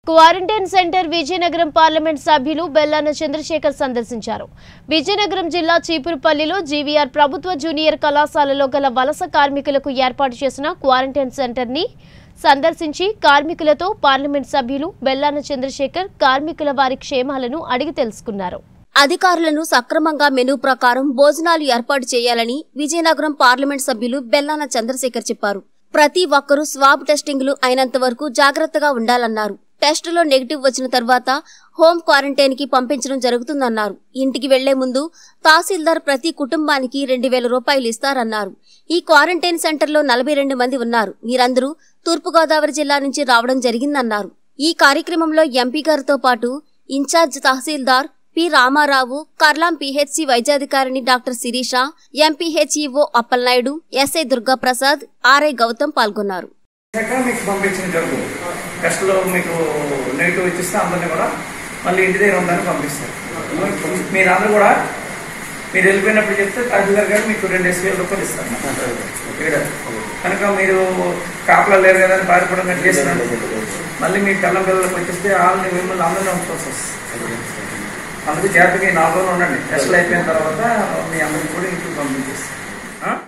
Quarantine centre Vizianagaram parliament సభ్యులు బెల్లాన చంద్రశేఖర్ సందర్శించారు విజయనగరం జిల్లా చీపురుపల్లిలో జీవీఆర్ ప్రభుత్వ జూనియర్ కళాశాలలో గల వలస కార్మికులకు ఏర్పాటు చేసిన క్వారంటైన్ సెంటర్ ని సందర్శించి కార్మికులతో పార్లమెంట్ సభ్యులు బెల్లాన చంద్రశేఖర్ కార్మికుల వారి క్షేమాలను అడిగి తెలుసుకున్నారు అధికారులను సక్రమంగా మెనూ ప్రకారం భోజనాలు ఏర్పాటు చేయాలని విజయనగరం పార్లమెంట్ సభ్యులు బెల్లాన చంద్రశేఖర్ చెప్పారు ప్రతి ఒక్కరూ స్వాబ్ టెస్టింగ్లు అయినంత వరకు జాగ్రత్తగా ఉండాలన్నారు టెస్టులో నెగిటివ్ వచ్చిన తర్వాత హోం క్వారంటైన్ కి పంపించడం జరుగుతుందన్నారు ఇంటికి వెళ్లే ముందు తహసీల్దార్ ప్రతి కుటుంబానికి రెండు వేల రూపాయలు ఇస్తారన్నారు ఈ క్వారంటైన్ సెంటర్లో నలభై రెండు మంది ఉన్నారు వీరందరూ తూర్పుగోదావరి జిల్లా నుంచి రావడం జరిగిందన్నారు ఈ కార్యక్రమంలో ఎంపీ గారితో పాటు ఇన్ఛార్జ్ తహసీల్దార్ పి రామారావు కర్లాం పిహెచ్సి వైద్యాధికారిని doctor Sirisha MPHEO Appalanaidu SI Durgaprasad RI Gautam పాల్గొన్నారు శాఖ మీకు పంపించిన జరుగు టెస్ట్లో మీకు నెగిటివ్ ఇచ్చిస్తే అందరినీ కూడా మళ్ళీ ఇంటి దగ్గర ఉందని పంపిస్తారు మీరందరూ కూడా మీరు వెళ్ళిపోయినప్పుడు చెప్తే తహసీల్దార్ గారు మీకు రెండు వేల రూపాయలు ఇస్తారు ఇక్కడ కనుక మీరు కాపలా లేరు కదా అని బాధపడడం చేస్తున్నారు మళ్ళీ మీ పిల్లల పిల్లలకు వచ్చేస్తే వాళ్ళని మిమ్మల్ని అందరినీ ఉంచుకోవాల్సి వస్తుంది అందుకు జాగ్రత్తగా ఈ నాలుగు రోజులు ఉండండి టెస్ట్లు అయిపోయిన తర్వాత మీ అందరినీ కూడా ఇంటికి పంపించేస్తారు ఆ?